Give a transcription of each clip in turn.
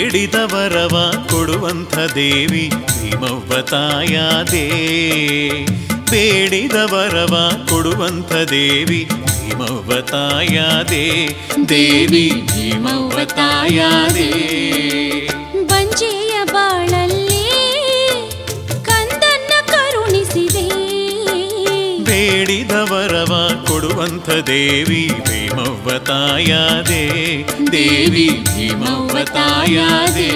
ಬೇಡಿದವರವ ಕೊಡುವಂಥ ದೇವಿ ಭೀಮವ್ವ ತಾಯಾದೆ ಬೇಡಿದವರವ ಕೊಡುವಂಥ ದೇವಿ ಭೀಮವ್ವ ತಾಯಾದೆ ದೇವಿ ಭೀಮವ್ವ ತಾಯಾದೆ ಬಂಜೆಯ ಬಾಳಲ್ಲಿ ಕಂದನ್ನ ಕರುಣಿಸಿದೆ ಬೇಡಿದವರವ ಕೊಡುವಂಥ ದೇವಿ ಭೀಮವ್ವ ತಾಯಾದೆ ದೇವಿ ಭೀಮವ್ವ ತಾಯಾದೆ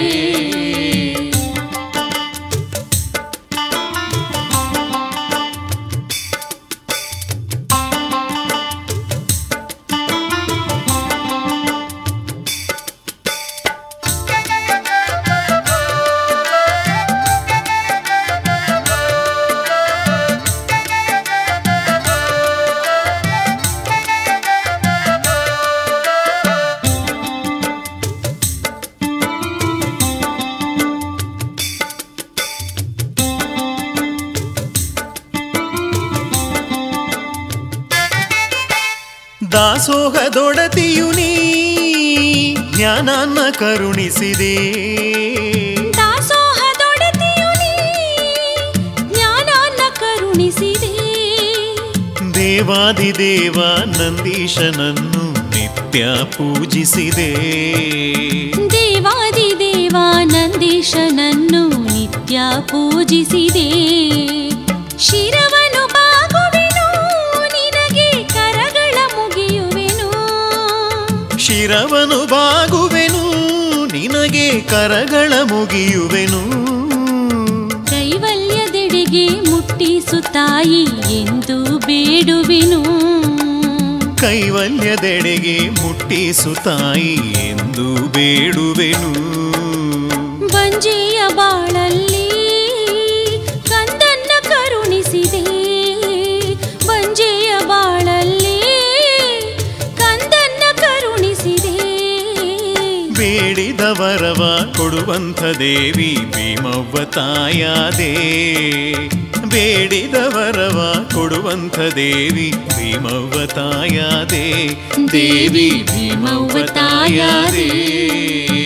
ದಾಸೋಹದೊಡತಿಯು ನೀ ಜ್ಞಾನನ್ನ ಕರುಣಿಸಿದೆ ದಾಸೋಹದೊಡತಿಯು ನೀ ಜ್ಞಾನನ್ನ ಕರುಣಿಸಿದೆ ದೇವಾದಿದೇವ ನಂದೀಶನನ್ನು ನಿತ್ಯ ಪೂಜಿಸಿದೆ ದೇವಾದಿ ದೇವ ನಂದೀಶನನ್ನು ನಿತ್ಯ ಪೂಜಿಸಿದೆ ಶಿರವನು ಬಾಗುವೆನು ನಿನಗೆ ಕರಗಳ ಮುಗಿಯುವೆನು ಶಿರವನು ಬಾಗುವೆನು ನಿನಗೆ ಕರಗಳ ಮುಗಿಯುವೆನು ಕೈವಲ್ಯದೆಡೆಗೆ ಮುಟ್ಟಿಸು ತಾಯಿ ಎಂದು ಬೇಡುವೆನು ಕೈವಲ್ಯದೆಡೆಗೆ ಮುಟ್ಟಿಸು ತಾಯಿ ಎಂದು ಬೇಡುವೆನು ಬಂಜೆಯ ಬಾಳಲ್ಲಿ ಕಂದನ್ನ ಕರುಣಿಸಿದೆ ಬಂಜೆಯ ಬಾಳಲ್ಲಿ ಕಂದನ್ನ ಕರುಣಿಸಿದೆ ಬೇಡಿದವರವ ಕೊಡುವಂಥ ದೇವಿ ಭೀಮವ್ವ ತಾಯಾದೆ ಬೇಡಿದವರವ ಕೊಡುವಂಥ ದೇವಿ ಭೀಮವ್ವ ತಾಯಾದೆ ದೇವಿ ಭೀಮವ್ವ ತಾಯಾದೆ